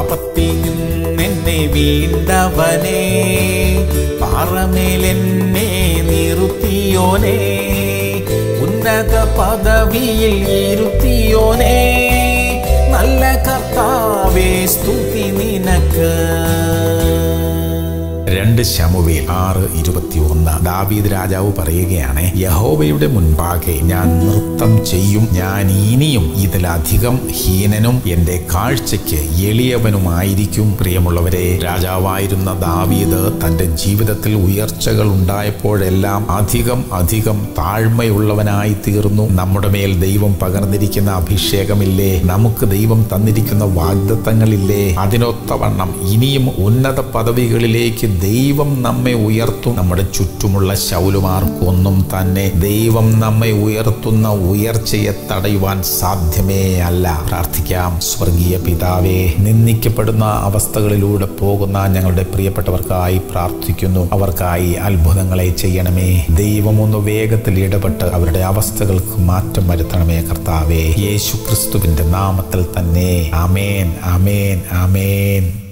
പാപത്തിൽ നിന്നെന്നെ വീണ്ടവനെ പാറമേലെന്നെ നിർത്തിയോനെ ഉന്നത പദവിയിൽ ഇരുത്തിയോനെ നല്ല കർത്താവേ സ്തുതി നിനക്ക് രണ്ട് ശമുവേൽ ആറ് ഇരുപത്തി ഒന്ന് ദാവീദ് രാജാവ് പറയുകയാണ് യഹോവയുടെ മുൻപാകെ ഞാൻ നൃത്തം ചെയ്യും ഞാൻ ഇനിയും ഇതിലധികം ഹീനനും എന്റെ കാഴ്ചയ്ക്ക് എളിയവനുമായിരിക്കും പ്രിയമുള്ളവരെ രാജാവായിരുന്ന ദാവീദ് തന്റെ ജീവിതത്തിൽ ഉയർച്ചകൾ ഉണ്ടായപ്പോഴെല്ലാം അധികം അധികം താഴ്മയുള്ളവനായി തീർന്നു നമ്മുടെ മേൽ ദൈവം പകർന്നിരിക്കുന്ന അഭിഷേകമില്ലേ നമുക്ക് ദൈവം തന്നിരിക്കുന്ന വാഗ്ദത്തങ്ങളില്ലേ അതിനൊത്തവണ്ണം ഇനിയും ഉന്നത പദവികളിലേക്ക് ദൈവം നമ്മെ ഉയർത്തും നമ്മുടെ ചുറ്റുമുള്ള ശൗലുമാർക്കൊന്നും തന്നെ ദൈവം നമ്മെ ഉയർത്തുന്ന ഉയർച്ചയെ തടയുവാൻ സാധ്യമേ അല്ല പ്രാർത്ഥിക്കാം സ്വർഗീയ പിതാവേ നിന്ദിക്കപ്പെടുന്ന അവസ്ഥകളിലൂടെ പോകുന്ന ഞങ്ങളുടെ പ്രിയപ്പെട്ടവർക്കായി പ്രാർത്ഥിക്കുന്നു അവർക്കായി അത്ഭുതങ്ങളെ ചെയ്യണമേ ദൈവം ഒന്ന് വേഗത്തിൽ ഇടപെട്ട് അവരുടെ അവസ്ഥകൾക്ക് മാറ്റം വരുത്തണമേ കർത്താവേ യേശു ക്രിസ്തുവിന്റെ നാമത്തിൽ തന്നെ അമേൻ അമേൻ അമേൻ